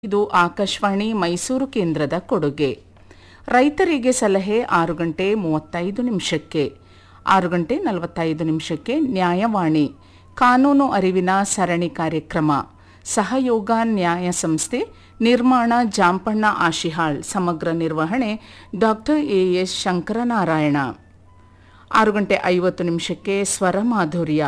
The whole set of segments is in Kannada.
ಇದು ಆಕಾಶವಾಣಿ ಮೈಸೂರು ಕೇಂದ್ರದ ಕೊಡುಗೆ ರೈತರಿಗೆ ಸಲಹೆ ಆರು ಗಂಟೆ ಮೂವತ್ತೈದು ನಿಮಿಷಕ್ಕೆ ಆರು ಗಂಟೆ ನಲವತ್ತೈದು ನಿಮಿಷಕ್ಕೆ ನ್ಯಾಯವಾಣಿ ಕಾನೂನು ಅರಿವಿನ ಸರಣಿ ಕಾರ್ಯಕ್ರಮ ಸಹಯೋಗ ನ್ಯಾಯ ಸಂಸ್ಥೆ ನಿರ್ಮಾಣ ಜಾಂಪಣ್ಣ ಆಶಿಹಾಳ್ ಸಮಗ್ರ ನಿರ್ವಹಣೆ ಡಾಕ್ಟರ್ ಎ ಎಸ್ ಶಂಕರನಾರಾಯಣ ಆರು ಗಂಟೆ ಐವತ್ತು ನಿಮಿಷಕ್ಕೆ ಸ್ವರ ಮಾಧುರ್ಯ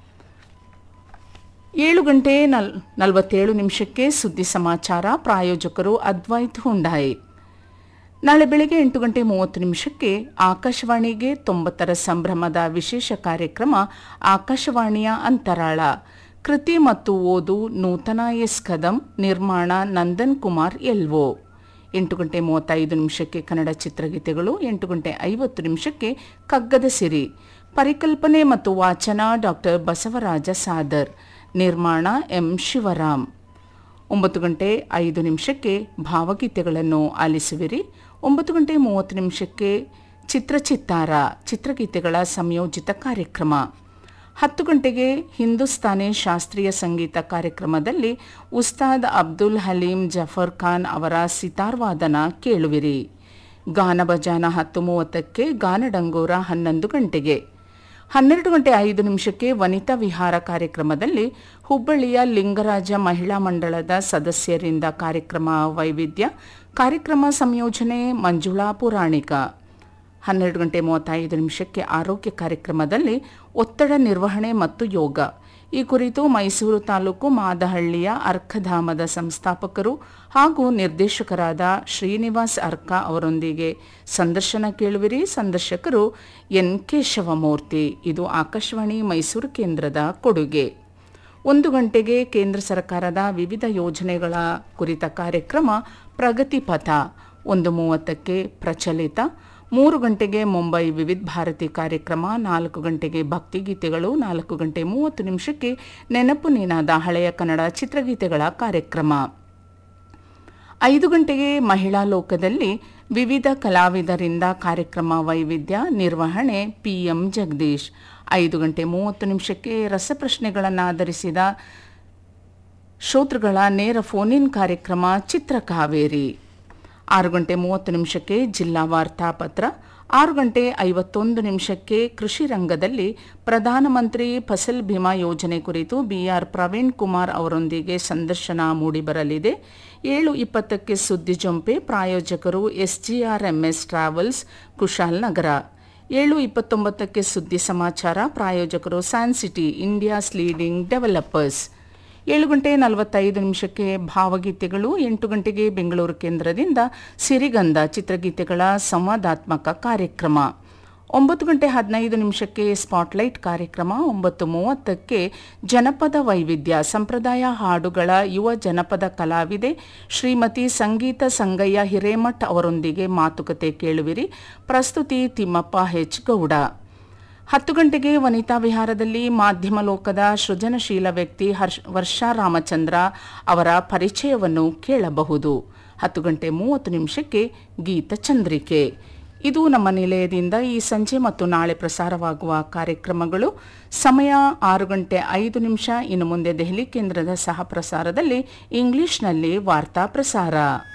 ಏಳು ಗಂಟೆ ನಲ್ ನಲವತ್ತೇಳು ನಿಮಿಷಕ್ಕೆ ಸುದ್ದಿ ಸಮಾಚಾರ ಪ್ರಾಯೋಜಕರು ಅದ್ವೈತ್ ಹುಂಡಾಯಿ ನಾಳೆ ಬೆಳಗ್ಗೆ ಎಂಟು ಗಂಟೆ ಮೂವತ್ತು ನಿಮಿಷಕ್ಕೆ ಆಕಾಶವಾಣಿಗೆ ತೊಂಬತ್ತರ ಸಂಭ್ರಮದ ವಿಶೇಷ ಕಾರ್ಯಕ್ರಮ ಆಕಾಶವಾಣಿಯ ಅಂತರಾಳ ಕೃತಿ ಮತ್ತು ಓದು ನೂತನ ಎಸ್ ಕದಂ ನಿರ್ಮಾಣ ನಂದನ್ ಕುಮಾರ್ ಎಲ್ವೋ ಎಂಟು ಗಂಟೆ ಮೂವತ್ತೈದು ನಿಮಿಷಕ್ಕೆ ಕನ್ನಡ ಚಿತ್ರಗೀತೆಗಳು ಎಂಟು ಗಂಟೆ ಐವತ್ತು ನಿಮಿಷಕ್ಕೆ ಕಗ್ಗದ ಸಿರಿ ಪರಿಕಲ್ಪನೆ ಮತ್ತು ವಾಚನ ಡಾಕ್ಟರ್ ಬಸವರಾಜ ಸಾದರ್ ನಿರ್ಮಾಣ ಎಂ ಶಿವರಾಮ್ ಒಂಬತ್ತು ಗಂಟೆ ಐದು ನಿಮಿಷಕ್ಕೆ ಭಾವಗೀತೆಗಳನ್ನು ಆಲಿಸುವಿರಿ ಒಂಬತ್ತು ಗಂಟೆ ಮೂವತ್ತು ನಿಮಿಷಕ್ಕೆ ಚಿತ್ರಚಿತ್ತಾರ ಚಿತ್ರಗೀತೆಗಳ ಸಂಯೋಜಿತ ಕಾರ್ಯಕ್ರಮ ಹತ್ತು ಗಂಟೆಗೆ ಹಿಂದೂಸ್ತಾನಿ ಶಾಸ್ತ್ರೀಯ ಸಂಗೀತ ಕಾರ್ಯಕ್ರಮದಲ್ಲಿ ಉಸ್ತಾದ್ ಅಬ್ದುಲ್ ಹಲೀಂ ಜಫರ್ ಖಾನ್ ಅವರ ಸಿತಾರ್ ವಾದನ ಕೇಳುವಿರಿ ಗಾನ ಭಜಾನ ಹತ್ತು ಮೂವತ್ತಕ್ಕೆ ಗಾನಡಂಗೂರ ಹನ್ನೊಂದು ಗಂಟೆಗೆ ಹನ್ನೆರಡು ಗಂಟೆ ಐದು ನಿಮಿಷಕ್ಕೆ ವನಿತಾ ವಿಹಾರ ಕಾರ್ಯಕ್ರಮದಲ್ಲಿ ಹುಬ್ಬಳ್ಳಿಯ ಲಿಂಗರಾಜ ಮಹಿಳಾ ಮಂಡಳದ ಸದಸ್ಯರಿಂದ ಕಾರ್ಯಕ್ರಮ ವೈವಿಧ್ಯ ಕಾರ್ಯಕ್ರಮ ಸಂಯೋಜನೆ ಮಂಜುಳಾ ಪುರಾಣಿಕ ಹನ್ನೆರಡು ಗಂಟೆ ಮೂವತ್ತೈದು ನಿಮಿಷಕ್ಕೆ ಆರೋಗ್ಯ ಕಾರ್ಯಕ್ರಮದಲ್ಲಿ ಒತ್ತಡ ನಿರ್ವಹಣೆ ಮತ್ತು ಯೋಗ ಈ ಕುರಿತು ಮೈಸೂರು ತಾಲೂಕು ಮಾದಹಳ್ಳಿಯ ಅರ್ಕಧಾಮದ ಸಂಸ್ಥಾಪಕರು ಹಾಗೂ ನಿರ್ದೇಶಕರಾದ ಶ್ರೀನಿವಾಸ್ ಅರ್ಕ ಅವರೊಂದಿಗೆ ಸಂದರ್ಶನ ಕೇಳುವಿರಿ ಸಂದರ್ಶಕರು ಎನ್ ಕೇಶವಮೂರ್ತಿ ಇದು ಆಕಾಶವಾಣಿ ಮೈಸೂರು ಕೇಂದ್ರದ ಕೊಡುಗೆ ಒಂದು ಗಂಟೆಗೆ ಕೇಂದ್ರ ಸರ್ಕಾರದ ವಿವಿಧ ಯೋಜನೆಗಳ ಕುರಿತ ಕಾರ್ಯಕ್ರಮ ಪ್ರಗತಿ ಪಥ ಒಂದು ಮೂವತ್ತಕ್ಕೆ ಪ್ರಚಲಿತ ಮೂರು ಗಂಟೆಗೆ ಮುಂಬೈ ವಿವಿಧ ಭಾರತಿ ಕಾರ್ಯಕ್ರಮ ನಾಲ್ಕು ಗಂಟೆಗೆ ಭಕ್ತಿಗೀತೆಗಳು ನಾಲ್ಕು ಗಂಟೆ ಮೂವತ್ತು ನಿಮಿಷಕ್ಕೆ ನೆನಪು ನಿನಾದ ಹಳೆಯ ಕನ್ನಡ ಚಿತ್ರಗೀತೆಗಳ ಕಾರ್ಯಕ್ರಮ ಐದು ಗಂಟೆಗೆ ಮಹಿಳಾ ಲೋಕದಲ್ಲಿ ವಿವಿಧ ಕಲಾವಿದರಿಂದ ಕಾರ್ಯಕ್ರಮ ವೈವಿಧ್ಯ ನಿರ್ವಹಣೆ ಪಿಎಂ ಜಗದೀಶ್ ಐದು ಗಂಟೆ ಮೂವತ್ತು ನಿಮಿಷಕ್ಕೆ ರಸಪ್ರಶ್ನೆಗಳನ್ನಾಧರಿಸಿದ ಶ್ರೋತೃಗಳ ನೇರ ಫೋನ್ ಇನ್ ಕಾರ್ಯಕ್ರಮ ಚಿತ್ರಕಾವೇರಿ ಆರು ಗಂಟೆ ಮೂವತ್ತು ನಿಮಿಷಕ್ಕೆ ಜಿಲ್ಲಾ ವಾರ್ತಾಪತ್ರ ಆರು ಗಂಟೆ ಐವತ್ತೊಂದು ನಿಮಿಷಕ್ಕೆ ಕೃಷಿ ರಂಗದಲ್ಲಿ ಪ್ರಧಾನಮಂತ್ರಿ ಫಸಲ್ ಬಿಮಾ ಯೋಜನೆ ಕುರಿತು ಬಿಆರ್ ಪ್ರವೀಣ್ ಕುಮಾರ್ ಅವರೊಂದಿಗೆ ಸಂದರ್ಶನ ಮೂಡಿಬರಲಿದೆ ಏಳು ಇಪ್ಪತ್ತಕ್ಕೆ ಸುದ್ದಿ ಜೊಂಪೆ ಪ್ರಾಯೋಜಕರು ಎಸ್ಜಿಆರ್ಎಂಎಸ್ ಟ್ರಾವೆಲ್ಸ್ ಕುಶಾಲ್ ನಗರ ಏಳು ಇಪ್ಪತ್ತೊಂಬತ್ತಕ್ಕೆ ಸುದ್ದಿ ಸಮಾಚಾರ ಪ್ರಾಯೋಜಕರು ಸ್ಯಾನ್ಸಿಟಿ ಇಂಡಿಯಾಸ್ ಲೀಡಿಂಗ್ ಡೆವಲಪರ್ಸ್ ಏಳು ಗಂಟೆ ನಲವತ್ತೈದು ನಿಮಿಷಕ್ಕೆ ಭಾವಗೀತೆಗಳು ಎಂಟು ಗಂಟೆಗೆ ಬೆಂಗಳೂರು ಕೇಂದ್ರದಿಂದ ಸಿರಿಗಂಧ ಚಿತ್ರಗೀತೆಗಳ ಸಂವಾದಾತ್ಮಕ ಕಾರ್ಯಕ್ರಮ ಒಂಬತ್ತು ಗಂಟೆ ಹದಿನೈದು ನಿಮಿಷಕ್ಕೆ ಸ್ಪಾಟ್ಲೈಟ್ ಕಾರ್ಯಕ್ರಮ ಒಂಬತ್ತು ಮೂವತ್ತಕ್ಕೆ ಜನಪದ ವೈವಿಧ್ಯ ಸಂಪ್ರದಾಯ ಹಾಡುಗಳ ಯುವ ಜನಪದ ಕಲಾವಿದೆ ಶ್ರೀಮತಿ ಸಂಗೀತ ಸಂಗಯ್ಯ ಹಿರೇಮಠ್ ಅವರೊಂದಿಗೆ ಮಾತುಕತೆ ಕೇಳುವಿರಿ ಪ್ರಸ್ತುತಿ ತಿಮ್ಮಪ್ಪ ಹೆಚ್ ಗೌಡ ಹತ್ತು ಗಂಟೆಗೆ ವನಿತಾ ವಿಹಾರದಲ್ಲಿ ಮಾಧ್ಯಮ ಲೋಕದ ಸೃಜನಶೀಲ ವ್ಯಕ್ತಿ ಹರ್ಷ ವರ್ಷಾ ರಾಮಚಂದ್ರ ಅವರ ಪರಿಚಯವನ್ನು ಕೇಳಬಹುದು ಹತ್ತು ಗಂಟೆ ಮೂವತ್ತು ನಿಮಿಷಕ್ಕೆ ಗೀತಚಂದ್ರಿಕೆ ಇದು ನಮ್ಮ ನಿಲಯದಿಂದ ಈ ಸಂಜೆ ಮತ್ತು ನಾಳೆ ಪ್ರಸಾರವಾಗುವ ಕಾರ್ಯಕ್ರಮಗಳು ಸಮಯ ಆರು ಗಂಟೆ ಐದು ನಿಮಿಷ ಇನ್ನು ಮುಂದೆ ದೆಹಲಿ ಕೇಂದ್ರದ ಸಹ ಪ್ರಸಾರದಲ್ಲಿ ಇಂಗ್ಲಿಷ್ನಲ್ಲಿ ವಾರ್ತಾ ಪ್ರಸಾರ